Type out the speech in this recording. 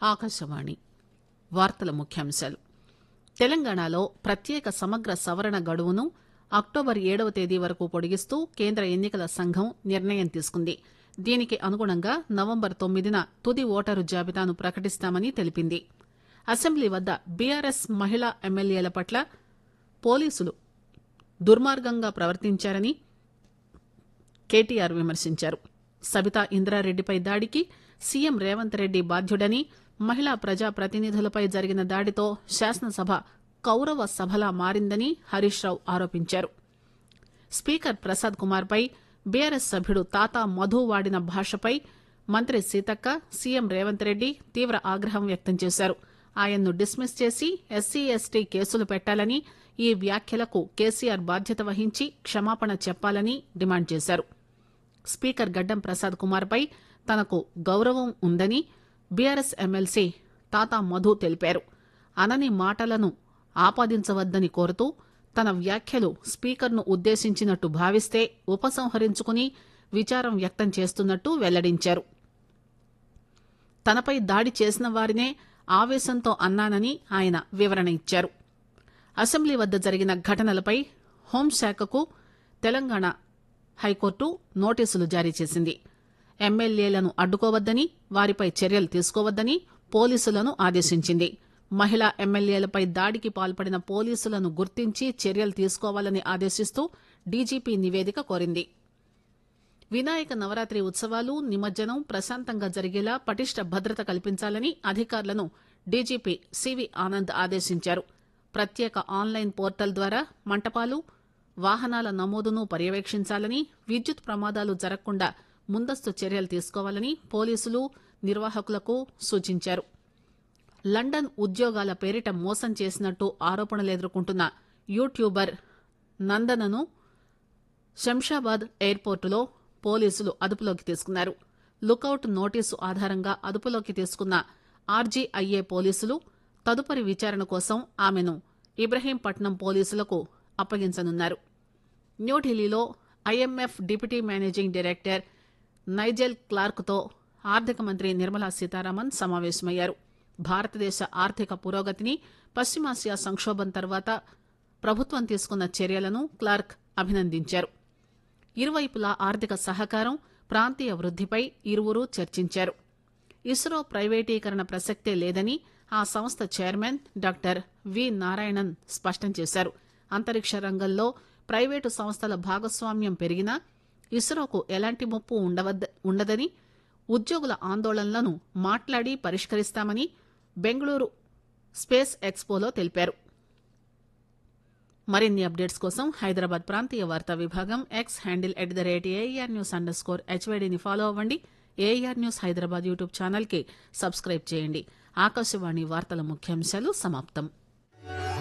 ఆకాశవాణి వార్తల ముఖ్యాంశాలు తెలంగాణలో ప్రత్యేక సమగ్ర సవరణ గడువును అక్టోబర్ ఏడవ తేదీ వరకు పొడిగిస్తూ కేంద్ర ఎన్నికల సంఘం నిర్ణయం తీసుకుంది దీనికి అనుగుణంగా నవంబర్ తొమ్మిదిన తుది ఓటరు జాబితాను ప్రకటిస్తామని తెలిపింది అసెంబ్లీ వద్ద బీఆర్ఎస్ మహిళా ఎమ్మెల్యేల పట్ల పోలీసులు దుర్మార్గంగా ప్రవర్తించారని కేటీఆర్ విమర్శించారు సబితా ఇంద్రారెడ్డిపై దాడికి సీఎం రేవంత్ రెడ్డి బాధ్యుడని మహిళా ప్రజా ప్రతినిధులపై జరిగిన దాడితో శాసనసభ కౌరవ సభలా మారిందని హరీష్ రావు ఆరోపించారు స్పీకర్ ప్రసాద్ కుమార్ పై బీఆర్ఎస్ సభ్యుడు తాతా మధు వాడిన భాషపై మంత్రి సీతక్క సీఎం రేవంత్ రెడ్డి తీవ్ర ఆగ్రహం వ్యక్తం చేశారు ఆయన్ను డిస్మిస్ చేసి ఎస్సీ ఎస్టీ కేసులు పెట్టాలని ఈ వ్యాఖ్యలకు కేసీఆర్ బాధ్యత వహించి క్షమాపణ చెప్పాలని డిమాండ్ చేశారు స్పీకర్ గడ్డం ప్రసాద్ కుమార్ పై తనకు గౌరవం ఉందని బీఆర్ఎస్ ఎమ్మెల్సీ తాతా మధు తెలిపారు అనని మాటలను ఆపాదించవద్దని కోరుతూ తన వ్యాఖ్యలు స్పీకర్ను ఉద్దేశించినట్టు భావిస్తే ఉపసంహరించుకుని విచారం వ్యక్తం చేస్తున్నట్టు వెల్లడించారు తనపై దాడి చేసిన వారినే ఆవేశంతో అన్నానని ఆయన వివరణ ఇచ్చారు అసెంబ్లీ వద్ద జరిగిన ఘటనలపై హోంశాఖకు తెలంగాణ హైకోర్టు నోటీసులు జారీ చేసింది ఎమ్మెల్యేలను అడ్డుకోవద్దని వారిపై చర్యలు తీసుకోవద్దని పోలీసులను ఆదేశించింది మహిళా ఎమ్మెల్యేలపై దాడికి పాల్పడిన పోలీసులను గుర్తించి చర్యలు తీసుకోవాలని ఆదేశిస్తూ డీజీపీ నివేదిక కోరింది వినాయక నవరాత్రి ఉత్సవాలు నిమజ్జనం ప్రశాంతంగా జరిగేలా పటిష్ట భద్రత కల్పించాలని అధికారులను డీజీపీ సివి ఆనంద్ ఆదేశించారు ప్రత్యేక ఆన్లైన్ పోర్టల్ ద్వారా మంటపాలు వాహనాల నమోదును పర్యవేక్షించాలని విద్యుత్ ప్రమాదాలు జరగకుండా ముందస్తు చర్యలు తీసుకోవాలని పోలీసులు నిర్వాహకులకు సూచించారు లండన్ ఉద్యోగాల పేరిట మోసం చేసినట్టు ఆరోపణలు ఎదుర్కొంటున్న యూట్యూబర్ నందనను శంషాబాద్ ఎయిర్పోర్టులో పోలీసులు అదుపులోకి తీసుకున్నారు లుకౌట్ నోటీసు ఆధారంగా అదుపులోకి తీసుకున్న ఆర్జీఐఏ పోలీసులు తదుపరి విచారణ కోసం ఆమెను ఇబ్రహీంపట్నం పోలీసులకు అప్పగించనున్నారు న్యూఢిల్లీలో IMF deputy managing director Nigel క్లార్క్తో ఆర్థిక మంత్రి నిర్మలా సీతారామన్ సమావేశమయ్యారు భారతదేశ ఆర్థిక పురోగతిని పశ్చిమాసియా సంక్షోభం తర్వాత ప్రభుత్వం తీసుకున్న చర్యలను క్లార్క్ అభినందించారు ఇరువైపులా ఆర్థిక సహకారం ప్రాంతీయ వృద్దిపై ఇరువురు చర్చించారు ఇస్రో ప్రైవేటీకరణ ప్రసక్తే లేదని ఆ సంస్థ చైర్మన్ డాక్టర్ వి నారాయణన్ స్పష్టం చేశారు అంతరిక్ష రంగంలో ప్రైవేటు సంస్థల భాగస్వామ్యం పెరిగినా ఇస్రోకు ఎలాంటి ముప్పు ఉండవద్ద ఉండదని ఉద్యోగుల ఆందోళనలను మాట్లాడి పరిష్కరిస్తామని బెంగళూరు స్పేస్ ఎక్స్పోలో తెలిపారు మరిన్ని అప్డేట్స్ కోసం హైదరాబాద్ ప్రాంతీయ వార్తా విభాగం X handle at the rate A R news underscore హెచ్వైడీని ఫాలో అవ్వండి ఏఆర్ న్యూస్ హైదరాబాద్ యూట్యూబ్ ఛానల్కి సబ్స్క్రైబ్ చేయండి ఆకాశవాణి వార్తల ముఖ్యాంశాలు సమాప్తం